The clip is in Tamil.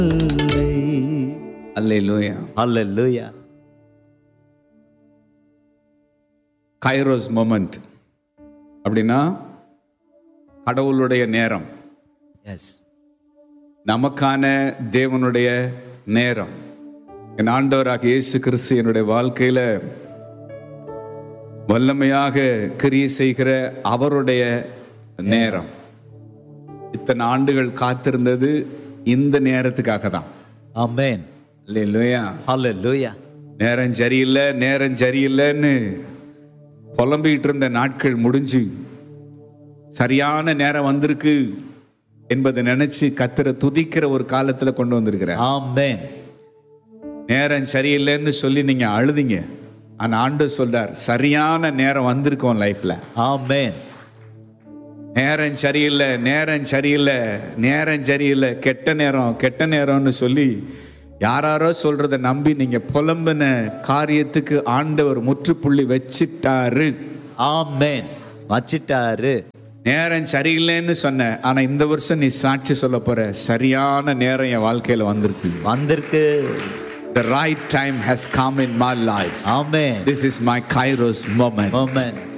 அல்லேலூயா ஹalleluya கைரோஸ் மொமெண்ட் அப்படின்னா கடவுளுடைய நேரம் எஸ் நமக்கான தேவனுடைய நேரம் என் ஆண்டவராக இயேசு கிறிஸ்து என்னுடைய வாழ்க்கையில வல்லமையாக கிரியை செய்கிற அவருடைய நேரம் இத்தனை ஆண்டுகள் காத்திருந்தது இந்த நேரத்துக்காக தான் ஆமென் இல்லையா ஹalleluya நேரம் சரியில்லை நேரம் சரியில்லைன்னு புலம்பிக்கிட்டு இருந்த நாட்கள் முடிஞ்சு சரியான நேரம் வந்திருக்கு என்பதை நினைச்சு கத்தரை துதிக்கிற ஒரு காலத்துல கொண்டு வந்திருக்கிறார் ஆமென் நேரம் சரியில்லைன்னு சொல்லி நீங்க அழுதிங்க ஆனா ஆண்டு சொல்றார் சரியான நேரம் வந்திருக்கும் லைஃப்ல ஆமென் நேரம் சரியில்லை நேரம் சரியில்லை நேரம் சரியில்லை கெட்ட நேரம் கெட்ட நேரம்னு சொல்லி யாராரோ சொல்றத நம்பி நீங்க புலம்பின காரியத்துக்கு ஆண்டவர் முற்றுப்புள்ளி வச்சிட்டாரு ஆமென் வச்சிட்டாரு நேரம் சரியில்லைன்னு சொன்ன ஆனா இந்த வருஷம் நீ சாட்சி சொல்ல போற சரியான நேரம் என் வாழ்க்கையில வந்திருக்கு வந்திருக்கு The right time has come in my life. Amen This is my Kairos moment. Amen